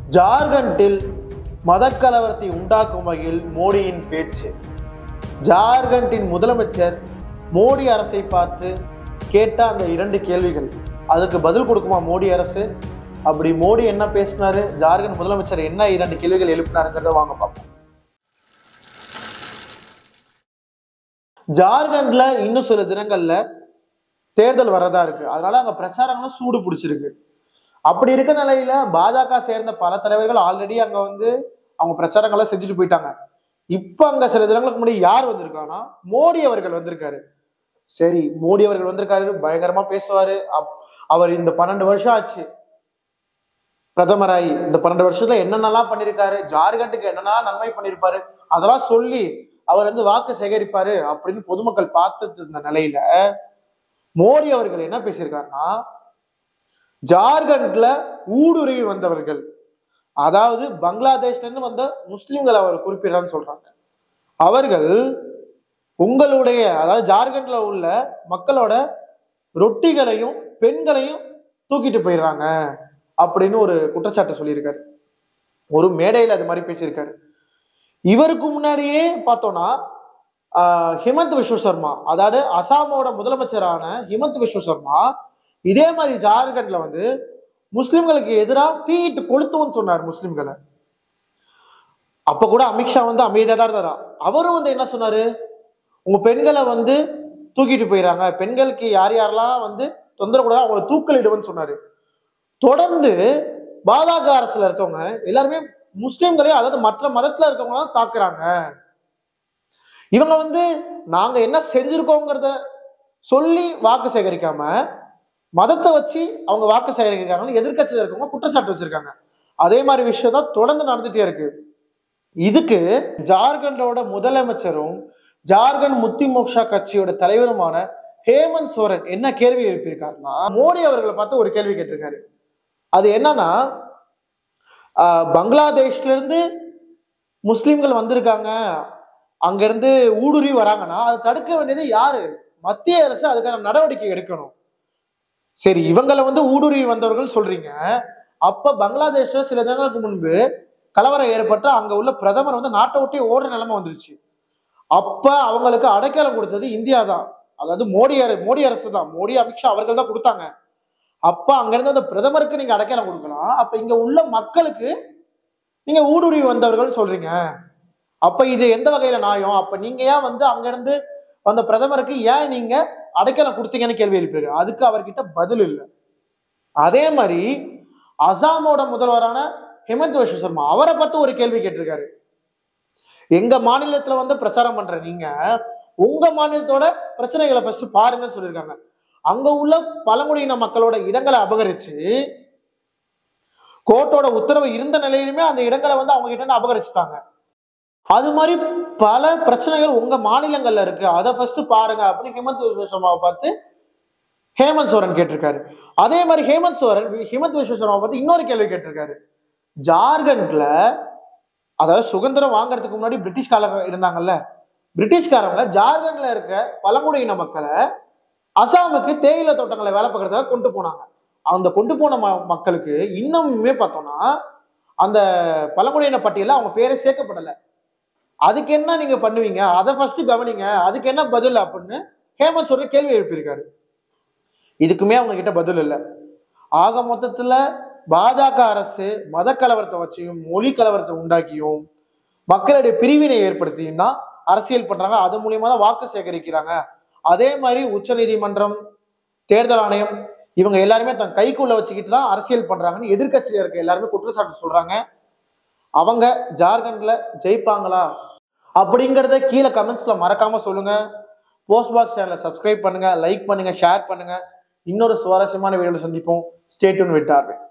ஜார்க்கண்டில் மதக்கலவரத்தை உண்டாக்கும் வகையில் மோடியின் பேச்சு ஜார்க்கண்டின் முதலமைச்சர் மோடி அரசை பார்த்து கேட்ட அந்த இரண்டு கேள்விகள் அதுக்கு பதில் கொடுக்குமா மோடி அரசு அப்படி மோடி என்ன பேசினாரு ஜார்க்கண்ட் முதலமைச்சர் என்ன இரண்டு கேள்விகள் எழுப்பினாருங்கிறத வாங்க பார்ப்போம் ஜார்க்கண்ட்ல இன்னும் சில தினங்கள்ல தேர்தல் வரதா இருக்கு அதனால அங்க பிரச்சாரங்களும் சூடு பிடிச்சிருக்கு அப்படி இருக்க நிலையில பாஜக சேர்ந்த பல தலைவர்கள் ஆல்ரெடி அங்க வந்து அவங்க பிரச்சாரங்களை செஞ்சுட்டு போயிட்டாங்க இப்ப அங்க சில தினங்களுக்கு முன்னாடி யார் வந்திருக்காங்கன்னா மோடி அவர்கள் வந்திருக்காரு சரி மோடி அவர்கள் வந்திருக்காரு பயங்கரமா பேசுவாரு அப்- அவர் இந்த பன்னெண்டு வருஷம் ஆச்சு பிரதமராகி இந்த பன்னெண்டு வருஷத்துல என்னென்னலாம் பண்ணிருக்காரு ஜார்க்கண்டுக்கு என்னென்னலாம் நன்மை பண்ணிருப்பாரு அதெல்லாம் சொல்லி அவர் வந்து வாக்கு சேகரிப்பாரு அப்படின்னு பொதுமக்கள் பார்த்துட்டு இருந்த நிலையில மோடி அவர்கள் என்ன பேசியிருக்காருன்னா ஜார்க்கண்ட்ல ஊடுருவி வந்தவர்கள் அதாவது பங்களாதேஷ்ல இருந்து வந்த முஸ்லிம்களை அவர் குறிப்பிடுறான்னு சொல்றாங்க அவர்கள் உங்களுடைய அதாவது ஜார்க்கண்ட்ல உள்ள மக்களோட ரொட்டிகளையும் பெண்களையும் தூக்கிட்டு போயிடுறாங்க அப்படின்னு ஒரு குற்றச்சாட்டு சொல்லியிருக்காரு ஒரு மேடையில அது மாதிரி பேசியிருக்காரு இவருக்கு முன்னாடியே பார்த்தோம்னா ஆஹ், ஹிமந்த் விஸ்வ சர்மா அதாவது அசாமோட முதலமைச்சரான ஹிமந்த் விஸ்வ சர்மா இதே மாதிரி ஜார்க்கண்ட்ல வந்து முஸ்லிம்களுக்கு எதிராக தீயிட்டு கொளுத்துவோம்னு சொன்னார் முஸ்லிம்களை அப்ப கூட அமித்ஷா வந்து அமைதியா தான் இருந்தாரா அவரும் வந்து என்ன சொன்னாரு உங்க பெண்களை வந்து தூக்கிட்டு போயிடறாங்க பெண்களுக்கு யார் யாரெல்லாம் வந்து தொந்தரவு கூடாது அவங்களை தூக்கலிடுவேன்னு சொன்னாரு தொடர்ந்து பாஜக அரசுல இருக்கவங்க எல்லாருமே முஸ்லிம்களையும் அதாவது மற்ற மதத்துல இருக்கவங்க தான் தாக்குறாங்க இவங்க வந்து நாங்க என்ன செஞ்சிருக்கோங்கிறத சொல்லி வாக்கு சேகரிக்காம மதத்தை வச்சு அவங்க வாக்கு சேகரிக்கிறாங்கன்னு எதிர்க்கட்சியில் இருக்கவங்க குற்றச்சாட்டு வச்சிருக்காங்க அதே மாதிரி விஷயம் தான் தொடர்ந்து நடந்துட்டே இருக்கு இதுக்கு ஜார்க்கண்டோட முதலமைச்சரும் ஜார்க்கண்ட் முக்தி மோக்ஷா கட்சியோட தலைவருமான ஹேமந்த் சோரன் என்ன கேள்வி எழுப்பியிருக்காருன்னா மோடி அவர்களை பார்த்து ஒரு கேள்வி கேட்டிருக்காரு அது என்னன்னா ஆஹ், பங்களாதேஷ்ல இருந்து முஸ்லிம்கள் வந்திருக்காங்க அங்கிருந்து ஊடுருவி வராங்கன்னா அதை தடுக்க வேண்டியது யாரு மத்திய அரசு அதுக்கான நடவடிக்கை எடுக்கணும் சரி இவங்களை வந்து ஊடுருவி வந்தவர்கள் சொல்றீங்க அப்ப பங்களாதேஷ்ல சில தினங்களுக்கு முன்பு கலவரம் ஏற்பட்டு அங்க உள்ள பிரதமர் வந்து நாட்டை விட்டே ஓடுற நிலைமை வந்துருச்சு அப்ப அவங்களுக்கு அடைக்கலம் கொடுத்தது இந்தியா தான் அதாவது மோடி அர- மோடி அரசு தான் மோடி அமித்ஷா அவர்கள் தான் கொடுத்தாங்க அப்ப அங்க இருந்து அந்த பிரதமருக்கு நீங்க அடைக்கலம் கொடுக்கலாம் அப்ப இங்க உள்ள மக்களுக்கு நீங்க ஊடுருவி வந்தவர்கள் சொல்றீங்க அப்ப இது எந்த வகையில நியாயம் அப்ப நீங்க ஏன் வந்து அங்க இருந்து வந்த பிரதமருக்கு ஏன் நீங்க அடைக்கலம் கொடுத்தீங்கன்னு கேள்வி எழுப்பிரு அதுக்கு அவர்கிட்ட பதில் இல்லை அதே மாதிரி அசாமோட முதல்வரான ஹிமந்த் விஸ்வ சர்மா அவரை பார்த்து ஒரு கேள்வி கேட்டிருக்காரு எங்க மாநிலத்துல வந்து பிரச்சாரம் பண்ற நீங்க உங்க மாநிலத்தோட பிரச்சனைகளை ஃபர்ஸ்ட் பாருங்கன்னு சொல்லியிருக்காங்க அங்க உள்ள பழங்குடியின மக்களோட இடங்களை அபகரிச்சு கோர்ட்டோட உத்தரவு இருந்த நிலையிலுமே அந்த இடங்களை வந்து அவங்க கிட்ட இருந்து அபகரிச்சுட்டாங்க அது மாதிரி பல பிரச்சனைகள் உங்க மாநிலங்கள்ல இருக்கு அதை ஃபர்ஸ்ட் பாருங்க அப்படின்னு ஹிமந்த் விஸ்வ சர்மாவை பார்த்து ஹேமந்த் சோரன் கேட்டிருக்காரு அதே மாதிரி ஹேமந்த் சோரன் ஹிமந்த் விஸ்வ சர்மாவை பார்த்து இன்னொரு கேள்வி கேட்டிருக்காரு ஜார்க்கண்ட்ல அதாவது சுதந்திரம் வாங்குறதுக்கு முன்னாடி பிரிட்டிஷ்காரங்க இருந்தாங்கல்ல பிரிட்டிஷ்காரங்க ஜார்க்கண்ட்ல இருக்க பழங்குடியின மக்களை அசாமுக்கு தேயிலை தோட்டங்களை வேலை பார்க்கறதுக்காக கொண்டு போனாங்க அந்த கொண்டு போன ம- மக்களுக்கு இன்னுமே பார்த்தோம்னா அந்த பழங்குடியின பட்டியல அவங்க பேரே சேர்க்கப்படலை அதுக்கு என்ன நீங்க பண்ணுவீங்க அதை ஃபர்ஸ்ட் கவனிங்க அதுக்கு என்ன பதில் அப்படின்னு ஹேமந்த் சோரன் கேள்வி எழுப்பியிருக்காரு இதுக்குமே அவங்க கிட்ட பதில் இல்லை ஆக மொத்தத்துல பாஜக அரசு மத கலவரத்தை வச்சியும் மொழி கலவரத்தை உண்டாக்கியும் மக்களுடைய பிரிவினை ஏற்படுத்தியும் தான் அரசியல் பண்றாங்க அது மூலியமா தான் வாக்கு சேகரிக்கிறாங்க அதே மாதிரி உச்சநீதிமன்றம் தேர்தல் ஆணையம் இவங்க எல்லாருமே தன் கைக்குள்ள வச்சுக்கிட்டு தான் அரசியல் பண்றாங்கன்னு எதிர்க்கட்சியில இருக்க எல்லாருமே குற்றச்சாட்டு சொல்றாங்க அவங்க ஜார்க்கண்ட்ல ஜெயிப்பாங்களா அப்படிங்கிறத கீழே கமெண்ட்ஸ்ல மறக்காம சொல்லுங்க போஸ்ட் பாக்ஸ் சேனலை சப்ஸ்கிரைப் பண்ணுங்க லைக் பண்ணுங்க ஷேர் பண்ணுங்க இன்னொரு சுவாரஸ்யமான வீடியோல சந்திப்போம் ஸ்டேட்யூன் விட்டார்வேன்